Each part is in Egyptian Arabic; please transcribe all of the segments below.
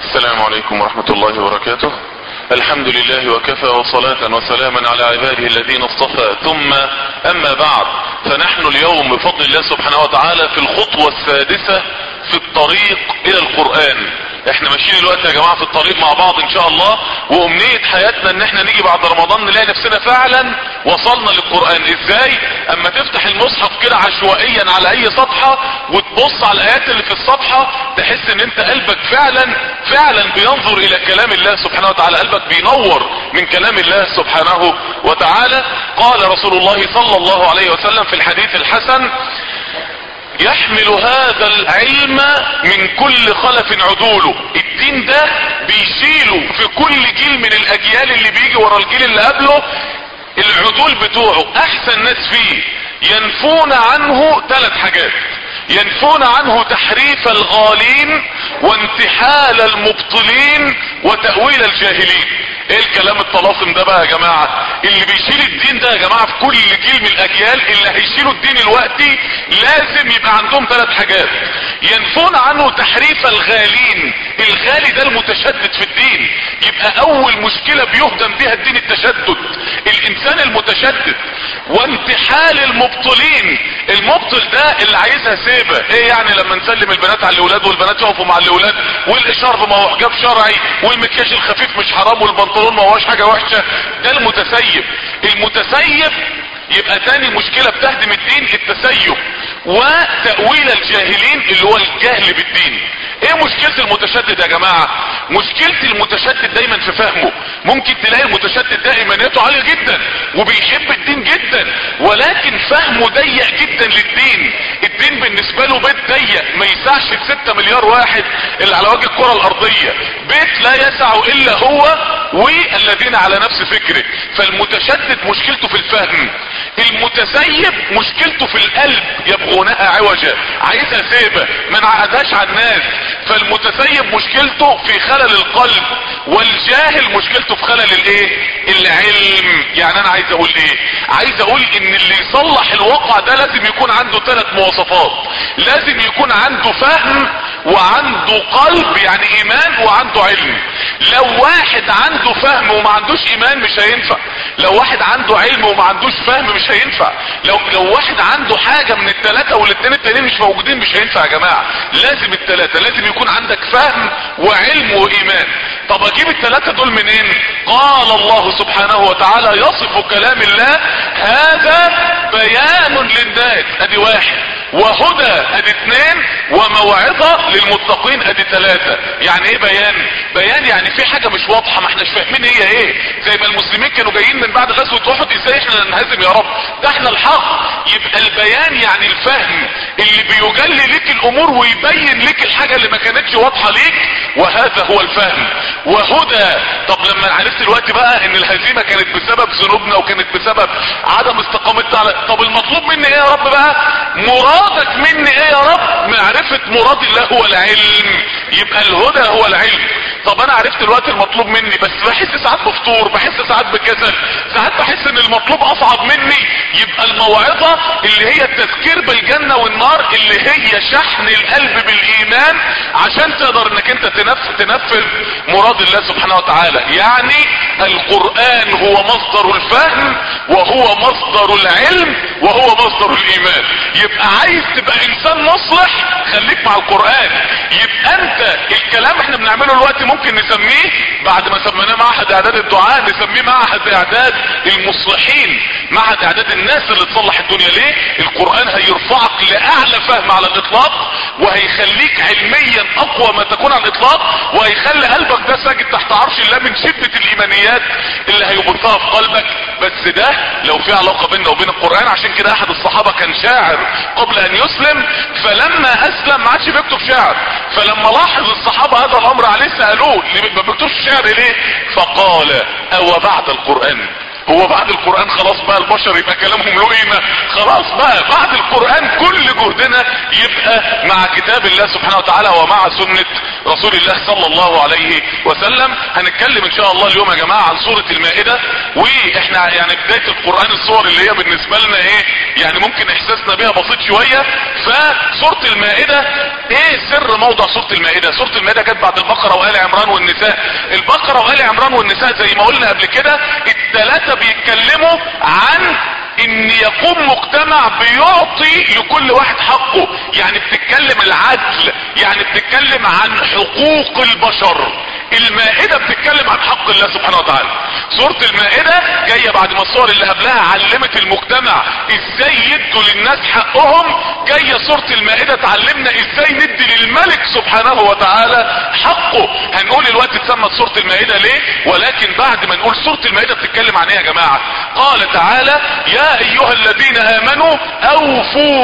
السلام عليكم ورحمة الله وبركاته الحمد لله وكفى وصلاة وسلاما على عباده الذين اصطفى ثم اما بعد فنحن اليوم بفضل الله سبحانه وتعالى في الخطوة السادسة في الطريق الى القرآن احنا ماشيين دلوقتي يا جماعة في الطريق مع بعض ان شاء الله وامنية حياتنا ان احنا نيجي بعد رمضان نلاقي نفسنا فعلا وصلنا للقرآن ازاي اما تفتح المصحف كده عشوائيا على اي صفحة وتبص على الايات اللي في الصفحة تحس ان انت قلبك فعلا فعلا بينظر الى كلام الله سبحانه وتعالى قلبك بينور من كلام الله سبحانه وتعالى قال رسول الله صلى الله عليه وسلم في الحديث الحسن يحمل هذا العلم من كل خلف عدوله الدين ده بيشيله في كل جيل من الاجيال اللي بيجي ورا الجيل اللي قبله العدول بتوعه احسن ناس فيه ينفون عنه ثلاث حاجات ينفون عنه تحريف الغالين وانتحال المبطلين وتأويل الجاهلين ايه الكلام الطلاسم ده بقى يا جماعة اللي بيشيل الدين ده يا جماعة في كل جيل من الاجيال اللي هيشيلوا الدين الوقتي لازم يبقى عندهم ثلاث حاجات ينفون عنه تحريف الغالين الغالي ده المتشدد في الدين يبقى اول مشكلة بيهدم بها الدين التشدد الانسان المتشدد وانتحال المبطلين المبطل ده اللي عايزها سيبه ايه يعني لما نسلم البنات على الاولاد والبنات يقفوا مع الاولاد والاشارب ما هو حجاب شرعي والمكياج الخفيف مش حرام والبنطلون ما هوش حاجة وحشة ده المتسيب المتسيب يبقى تاني مشكلة بتهدم الدين التسيب وتأويل الجاهلين اللي هو الجهل بالدين ايه مشكلة المتشدد يا جماعة مشكلة المتشدد دايما في فهمه ممكن تلاقي المتشدد ده ايمانيته عالية جدا وبيحب الدين جدا ولكن فهمه ضيق جدا للدين الدين بالنسبة له بيت ضيق ما يسعش ستة مليار واحد اللي على وجه الكرة الارضية بيت لا يسع الا هو والذين على نفس فكره فالمتشدد مشكلته في الفهم المتسيب مشكلته في القلب يبغونها عوجا عايزها سيبة ما نعقدهاش على الناس فالمتسيب مشكلته في خلل القلب والجاهل مشكلته في خلل الايه العلم يعني انا عايز اقول ايه عايز اقول ان اللي يصلح الواقع ده لازم يكون عنده ثلاث مواصفات لازم يكون عنده فهم وعنده قلب يعني ايمان وعنده علم لو واحد عنده فهم وما عندوش ايمان مش هينفع لو واحد عنده علم وما عندوش فهم مش هينفع لو لو واحد عنده حاجة من الثلاثة والاثنين التانيين مش موجودين مش هينفع يا جماعة لازم الثلاثة لازم يكون عندك فهم وعلم وايمان طب اجيب الثلاثة دول منين قال الله سبحانه وتعالى يصف كلام الله هذا بيان للناس ادي واحد وهدى ادي اثنين وموعظة للمتقين ادي ثلاثة يعني ايه بيان بيان يعني في حاجة مش واضحة ما احناش فاهمين هي ايه زي ما المسلمين كانوا جايين من بعد غزوة احد ازاي احنا ننهزم يا رب ده احنا الحق يبقى البيان يعني الفهم اللي بيجلي لك الامور ويبين لك الحاجة اللي ما كانتش واضحة ليك وهذا هو الفهم وهدى طب لما عرفت الوقت بقى ان الهزيمة كانت بسبب ذنوبنا وكانت بسبب عدم استقامتنا على طب المطلوب مني ايه يا رب بقى مرادك مني ايه يا رب معرفة مراد الله هو العلم يبقى الهدى هو العلم طب انا عرفت الوقت المطلوب مني بس بحس ساعات بفطور بحس ساعات بكسل ساعات بحس ان المطلوب اصعب مني يبقى الموعظة اللي هي التذكير بالجنة والنار اللي هي شحن القلب بالايمان عشان تقدر انك انت تنف... تنفذ مراد الله سبحانه وتعالى يعني القرآن هو مصدر الفهم وهو مصدر العلم وهو مصدر الايمان يبقى عايز تبقى انسان مصلح خليك مع القرآن يبقى انت الكلام احنا بنعمله دلوقتي ممكن نسميه بعد ما سميناه معهد اعداد الدعاء نسميه معهد اعداد المصلحين معهد اعداد الناس اللي تصلح الدنيا ليه القرآن هيرفعك لاعلى فهم على الاطلاق وهيخليك علميا اقوى ما تكون على الاطلاق وهيخلي قلبك ده ساجد تحت عرش الله من شدة الايمانيات اللي هيبثها في قلبك بس ده لو في علاقة بيننا وبين القرآن عشان كده احد الصحابة كان شاعر قبل ان يسلم فلما اسلم ما عادش بيكتب شعر فلما لاحظ الصحابة هذا الامر عليه سألوه ما بيكتبش شعر ليه فقال او بعد القرآن هو بعد القرآن خلاص بقى البشر يبقى كلامهم له قيمة خلاص بقى بعد القرآن كل جهدنا يبقى مع كتاب الله سبحانه وتعالى ومع سنة رسول الله صلى الله عليه وسلم هنتكلم ان شاء الله اليوم يا جماعة عن سورة المائدة واحنا يعني بداية القرآن الصور اللي هي بالنسبة لنا ايه يعني ممكن احساسنا بيها بسيط شوية فسورة المائدة ايه سر موضع سورة المائدة سورة المائدة جت بعد البقرة وآل عمران والنساء البقرة وآل عمران والنساء زي ما قلنا قبل كده التلاتة بيتكلموا عن ان يقوم مجتمع بيعطي لكل واحد حقه يعني بتتكلم العدل يعني بتتكلم عن حقوق البشر المائدة بتتكلم عن حق الله سبحانه وتعالى سورة المائدة جاية بعد ما الصور اللي قبلها علمت المجتمع ازاي يدوا للناس حقهم جاية سورة المائدة تعلمنا ازاي ندي للملك سبحانه وتعالى حقه هنقول الوقت اتسمت سورة المائدة ليه ولكن بعد ما نقول سورة المائدة بتتكلم عن ايه يا جماعة قال تعالى يا ايها الذين امنوا اوفوا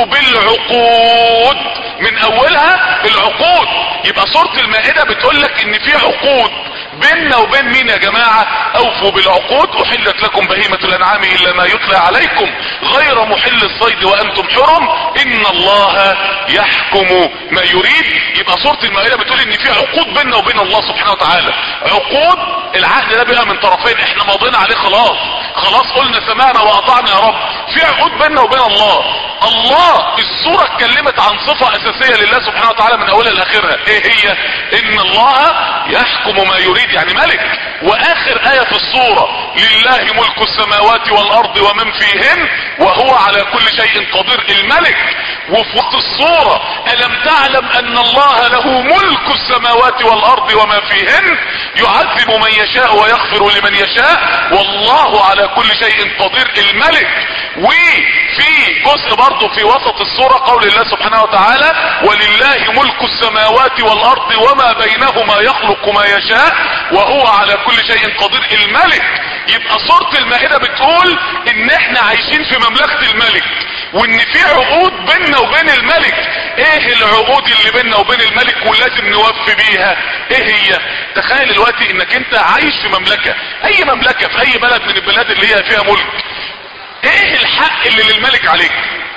بالعقود من اولها العقود يبقى سورة المائدة بتقول لك ان في عقود بيننا وبين مين يا جماعة اوفوا بالعقود احلت لكم بهيمة الانعام الا ما يتلى عليكم غير محل الصيد وانتم حرم ان الله يحكم ما يريد يبقى سورة المائدة بتقول ان في عقود بيننا وبين الله سبحانه وتعالى عقود العهد ده بقى من طرفين احنا ماضينا عليه خلاص خلاص قلنا سمعنا واطعنا يا رب في عقود بيننا وبين الله الله السورة اتكلمت عن صفة اساسية لله سبحانه وتعالى من اولها لاخرها ايه هي ان الله يحكم ما يريد يعني ملك واخر اية في الصورة لله ملك السماوات والارض ومن فيهن وهو على كل شيء قدير الملك وفي وسط الصورة الم تعلم ان الله له ملك السماوات والارض وما فيهن يعذب من يشاء ويغفر لمن يشاء والله على كل شيء قدير الملك وفي جزء برضه في وسط الصورة قول الله سبحانه وتعالى ولله ملك السماوات والارض وما بينهما يخلق ما يشاء وهو على كل شيء قدير الملك يبقى صورة المائدة بتقول ان احنا عايشين في مملكة الملك وان في عقود بيننا وبين الملك ايه العقود اللي بيننا وبين الملك ولازم نوفي بيها ايه هي تخيل دلوقتي انك انت عايش في مملكة اي مملكة في اي بلد من البلاد اللي هي فيها ملك ايه الحق اللي للملك عليك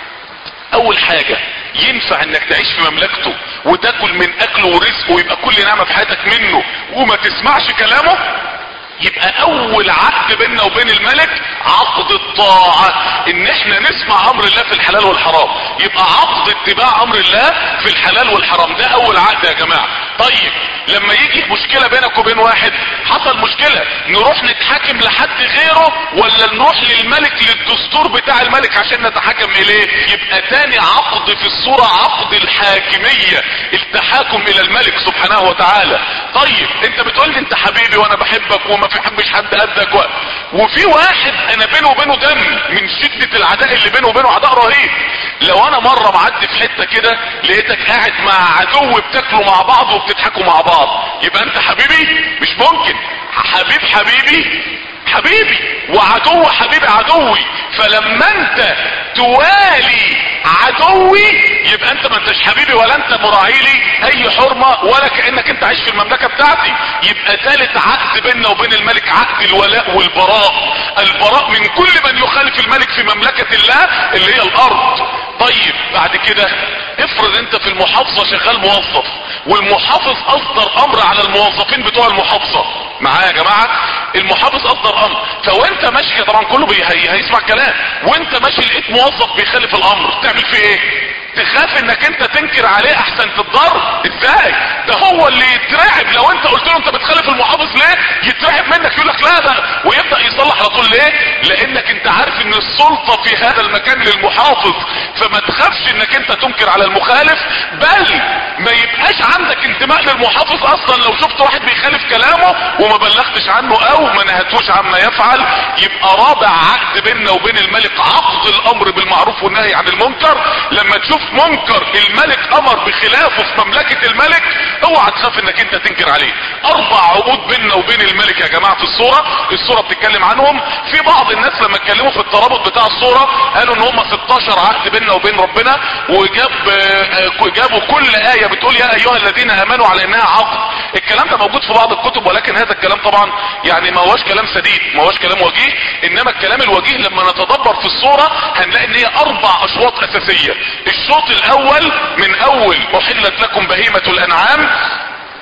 اول حاجة ينفع انك تعيش في مملكته وتاكل من اكله ورزقه ويبقى كل نعمة في حياتك منه وما تسمعش كلامه يبقى اول عقد بيننا وبين الملك عقد الطاعة ان احنا نسمع امر الله في الحلال والحرام يبقى عقد اتباع امر الله في الحلال والحرام ده اول عقد يا جماعة طيب لما يجي مشكلة بينك وبين واحد حصل مشكلة نروح نتحاكم لحد غيره ولا نروح للملك للدستور بتاع الملك عشان نتحاكم اليه يبقى تاني عقد في الصورة عقد الحاكمية التحاكم الى الملك سبحانه وتعالى طيب انت بتقول لي انت حبيبي وانا بحبك وما في حبش حد قدك و... وفي واحد انا بينه وبينه دم من شدة العداء اللي بينه وبينه عداء رهيب لو انا مرة معدي في حتة كده لقيتك قاعد مع عدو بتاكلوا مع بعض وبتضحكوا مع بعض يبقى انت حبيبي مش ممكن حبيب حبيبي حبيبي وعدو حبيبي عدوي فلما انت توالي عدوي يبقى انت ما انتش حبيبي ولا انت مراعي لي اي حرمة ولا كأنك انت عايش في المملكة بتاعتي يبقى ثالث عقد بيننا وبين الملك عقد الولاء والبراء البراء من كل من يخالف الملك في مملكة الله اللي هي الارض طيب بعد كده افرض انت في المحافظة شغال موظف والمحافظ اصدر امر على الموظفين بتوع المحافظة معايا يا جماعة المحافظ اصدر امر فوانت ماشي طبعا كله بي... هي... هيسمع كلام وانت ماشي لقيت موظف بيخالف الامر تعمل فيه ايه تخاف انك انت تنكر عليه احسن تتضر ازاي ده هو اللي يترعب لو انت قلت له انت بتخالف المحافظ ليه يترعب منك يقول لك لا ده ويبدا يصلح على طول ليه لانك انت عارف ان السلطه في هذا المكان للمحافظ فما تخافش انك انت تنكر على المخالف بل ما يبقاش عندك انتماء للمحافظ اصلا لو شفت واحد بيخالف كلامه وما بلغتش عنه او ما نهتوش عما يفعل يبقى رابع عقد بيننا وبين الملك عقد الامر بالمعروف والنهي عن المنكر لما تشوف منكر الملك امر بخلافه في مملكة الملك اوعى تخاف انك انت تنكر عليه اربع عقود بيننا وبين الملك يا جماعة في الصورة الصورة بتتكلم عنهم في بعض الناس لما اتكلموا في الترابط بتاع الصورة قالوا ان هم 16 عقد بيننا وبين ربنا وجاب جابوا كل آية بتقول يا ايها الذين امنوا على انها عقد الكلام ده موجود في بعض الكتب ولكن هذا الكلام طبعا يعني ما هوش كلام سديد ما هوش كلام وجيه انما الكلام الوجيه لما نتدبر في الصورة هنلاقي ان هي اربع اشواط اساسية الشوط الاول من اول احلت لكم بهيمة الانعام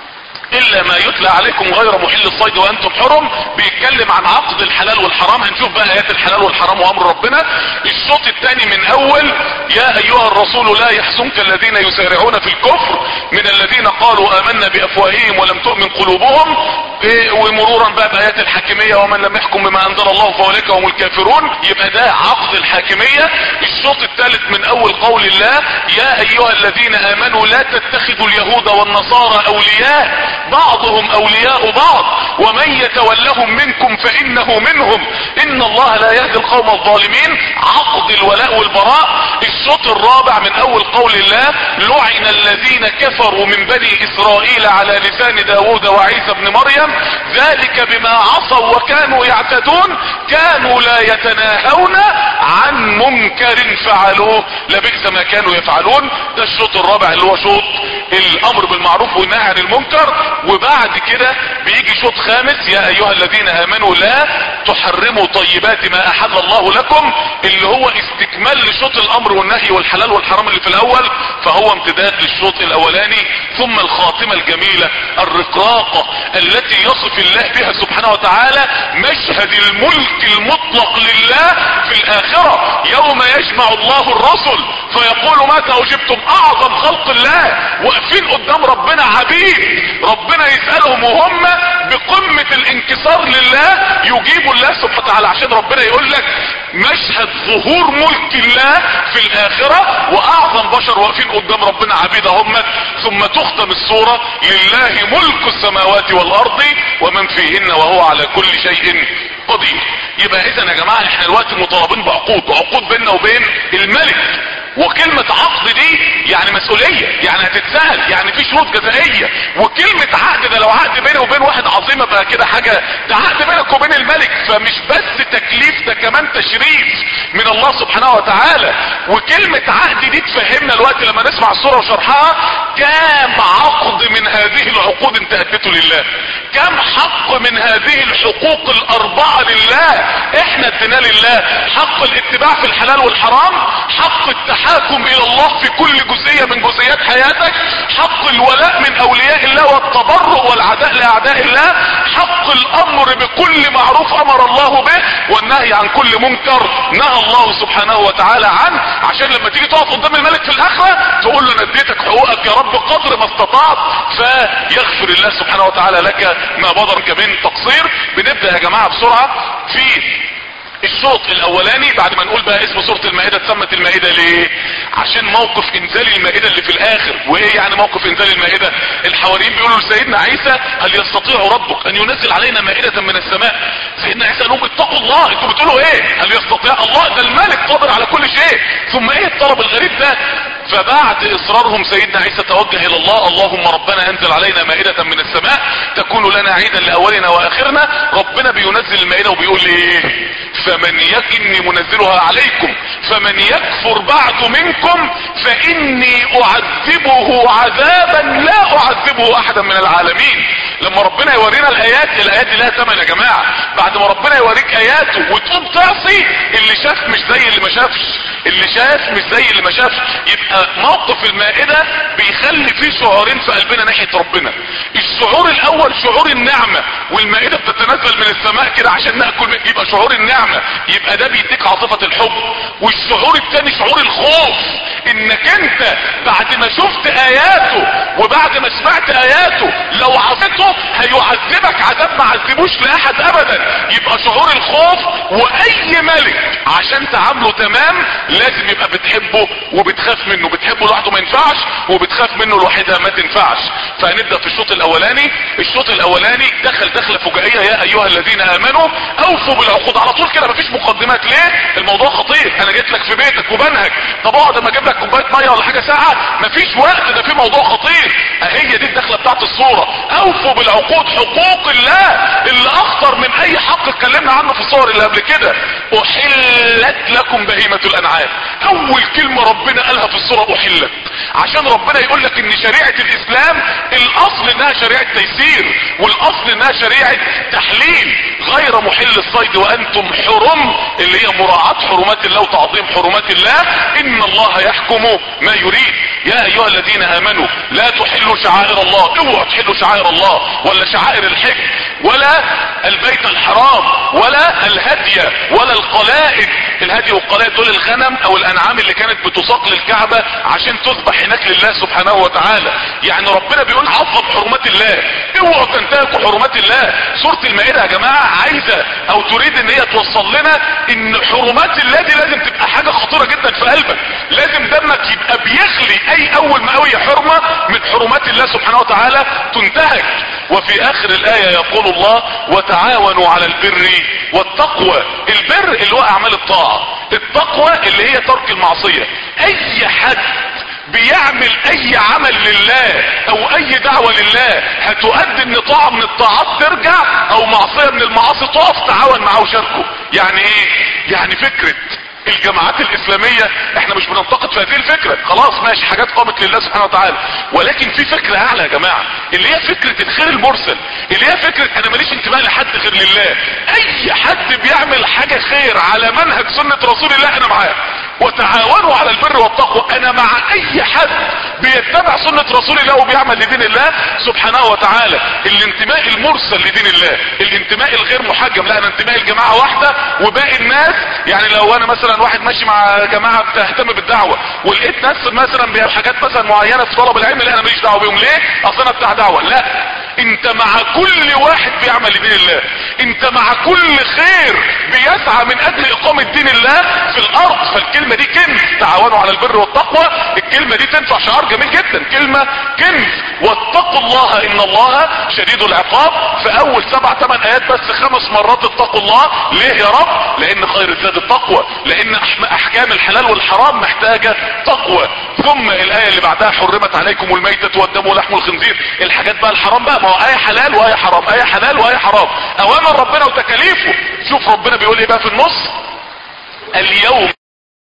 الا ما يتلى عليكم غير محل الصيد وانتم حرم بيتكلم عن عقد الحلال والحرام هنشوف بقى ايات الحلال والحرام وامر ربنا الشوط الثاني من اول يا ايها الرسول لا يحزنك الذين يسارعون في الكفر من الذين قالوا امنا بافواههم ولم تؤمن قلوبهم إيه ومرورا بقى بايات الحاكمية ومن لم يحكم بما انزل الله فاولئك هم الكافرون يبقى ده عقد الحاكمية الشوط الثالث من اول قول الله يا ايها الذين امنوا لا تتخذوا اليهود والنصارى اولياء بعضهم اولياء بعض ومن يتولهم منكم فانه منهم ان الله لا يهدي القوم الظالمين عقد الولاء والبراء الشوط الرابع من اول قول الله لعن الذين كفروا من بني اسرائيل على لسان داود وعيسى بن مريم ذلك بما عصوا وكانوا يعتدون كانوا لا يتناهون عن منكر فعلوه لبئس ما كانوا يفعلون ده الشوط الرابع اللي هو شوط الامر بالمعروف والنهي عن المنكر وبعد كده بيجي شوط خامس يا ايها الذين امنوا لا تحرموا طيبات ما احل الله لكم اللي هو استكمال لشوط الامر والنهي والحلال والحرام اللي في الاول فهو امتداد للشوط الاولاني ثم الخاتمة الجميلة الرقراقة التي يصف الله بها سبحانه وتعالى مشهد الملك المطلق لله في الاخرة يوم يجمع الله الرسل فيقول متى اجبتم اعظم خلق الله واقفين قدام ربنا عبيد ربنا يسألهم وهم بقمة الانكسار لله يجيب الله سبحانه وتعالى عشان ربنا يقول لك مشهد ظهور ملك الله في الاخرة واعظم بشر واقفين قدام ربنا عبيد هم ثم تختم الصورة لله ملك السماوات والارض ومن فيهن وهو على كل شيء قدير يبقى اذا يا جماعة احنا دلوقتي مطالبين بعقود وعقود بيننا وبين الملك وكلمة عقد دي يعني مسؤولية يعني هتتسهل يعني في شروط جزائية وكلمة عقد ده لو عقد بيني وبين واحد عظيم بقى كده حاجة ده عقد بينك وبين الملك فمش بس تكليف ده كمان تشريف من الله سبحانه وتعالى وكلمة عقد دي تفهمنا الوقت لما نسمع الصورة وشرحها كام عقد من هذه العقود انت اديته لله كم حق من هذه الحقوق الاربعة لله احنا ادينا لله حق الاتباع في الحلال والحرام حق التحاكم الى الله في كل جزئية من جزئيات حياتك حق الولاء من اولياء الله والتبرؤ والعداء لاعداء الله حق الامر بكل معروف امر الله به والنهي عن كل منكر نهى الله سبحانه وتعالى عنه عشان لما تيجي تقف قدام الملك في الاخرة تقول له انا اديتك حقوقك يا رب قدر ما استطعت فيغفر الله سبحانه وتعالى لك ما بدرك من تقصير بنبدأ يا جماعة بسرعة في الشوط الاولاني بعد ما نقول بقى اسم سورة المائدة اتسمت المائدة ليه عشان موقف انزال المائدة اللي في الاخر وايه يعني موقف انزال المائدة الحواريين بيقولوا لسيدنا عيسى هل يستطيع ربك ان ينزل علينا مائدة من السماء سيدنا عيسى قال لهم اتقوا الله انتوا بتقولوا ايه هل يستطيع الله ده الملك قادر على كل شيء ثم ايه الطلب الغريب ده فبعد اصرارهم سيدنا عيسى توجه الى الله اللهم ربنا انزل علينا مائدة من السماء تكون لنا عيدا لاولنا واخرنا ربنا بينزل المائدة وبيقول ايه فمن يكني منزلها عليكم فمن يكفر بعد منكم فاني اعذبه عذابا لا اعذبه احدا من العالمين لما ربنا يورينا الايات الايات دي لها ثمن يا جماعة بعد ما ربنا يوريك اياته وتقوم تعصي اللي شاف مش زي اللي ما شافش اللي شاف مش زي اللي ما شافش يبقى موقف المائدة بيخلي فيه شعورين في قلبنا ناحية ربنا الشعور الاول شعور النعمة والمائدة بتتنزل من السماء كده عشان نأكل يبقى شعور النعمة يبقى ده بيديك عاطفة الحب والشعور الثاني شعور الخوف انك انت بعد ما شفت اياته وبعد ما سمعت اياته لو عصيته هيعذبك عذاب ما عذبوش لاحد ابدا يبقى شعور الخوف واي ملك عشان تعامله تمام لازم يبقى بتحبه وبتخاف منه بتحبه لوحده ما ينفعش وبتخاف منه لوحدها ما تنفعش فهنبدأ في الشوط الاولاني الشوط الاولاني دخل دخلة فجائية يا ايها الذين امنوا اوفوا بالعقود على طول كده مفيش مقدمات ليه الموضوع خطير انا جيت لك في بيتك وبنهج طب اقعد اما اجيب لك كوبايه ميه ولا حاجه ساعه مفيش وقت ده في موضوع خطير هي دي الدخله بتاعت الصوره اوفوا بالعقود حقوق الله اللي اخطر من اي حق اتكلمنا عنه في الصور اللي قبل كده احلت لكم بهيمه الانعام اول كلمه ربنا قالها في الصوره احلت عشان ربنا يقول لك ان شريعه الاسلام الاصل انها شريعه تيسير والاصل انها شريعه تحليل غير محل الصيد وانتم حرم اللي هي مراعاة حرمات الله وتعظيم حرمات الله ان الله يحكم ما يريد يا ايها الذين امنوا لا تحلوا شعائر الله اوعوا تحلوا شعائر الله ولا شعائر الحج ولا البيت الحرام ولا الهدي ولا القلائد الهدي والقلائد دول الغنم او الانعام اللي كانت بتساق للكعبة عشان تذبح هناك لله سبحانه وتعالى يعني ربنا بيقول عظم حرمات الله اوعوا تنتهكوا حرمات الله سورة المائدة يا جماعة عايزة او تريد ان هي توصل لنا ان حرمات الله دي لازم تبقى حاجة خطيرة جدا في قلبك لازم دمك يبقى بيغلي اي اول ما اي حرمة من حرمات الله سبحانه وتعالى تنتهك وفي اخر الاية يقول الله وتعاونوا على البر والتقوى البر اللي هو اعمال الطاعة التقوى اللي هي ترك المعصية اي حد بيعمل اي عمل لله او اي دعوة لله هتؤدي ان طاعة من الطاعات ترجع او معصية من المعاصي تقف تعاون معاه وشاركه يعني ايه يعني فكرة الجماعات الاسلامية احنا مش بننتقد في هذه الفكرة خلاص ماشي حاجات قامت لله سبحانه وتعالى ولكن في فكرة اعلى يا جماعة اللي هي فكرة الخير المرسل اللي هي فكرة انا ماليش انتماء لحد غير لله اي حد بيعمل حاجة خير على منهج سنة رسول الله انا معاه وتعاونوا على البر والتقوى انا مع اي حد بيتبع سنة رسول الله وبيعمل لدين الله سبحانه وتعالى الانتماء المرسل لدين الله الانتماء الغير محجم لا انا انتماء الجماعة واحدة وباقي الناس يعني لو انا مثلا واحد ماشي مع جماعة بتهتم بالدعوة ولقيت ناس مثلا بيعمل حاجات مثلا معينة في طلب العلم لا انا ماليش دعوة بيهم ليه اصل انا بتاع دعوة لا انت مع كل واحد بيعمل لدين الله انت مع كل خير بيسعى من اجل اقامة دين الله في الارض فالكلمة دي كنز تعاونوا على البر والتقوى الكلمة دي تنفع شعار جميل جدا كلمة كنز واتقوا الله ان الله شديد العقاب في اول سبع ثمان ايات بس خمس مرات اتقوا الله ليه يا رب لان خير الزاد التقوى لان احكام الحلال والحرام محتاجة تقوى ثم الاية اللي بعدها حرمت عليكم الميتة والدم ولحم الخنزير الحاجات بقى الحرام بقى ما هو ايه حلال وايه حرام ايه حلال وايه حرام اوامر ربنا وتكاليفه شوف ربنا بيقول ايه بقى في النص اليوم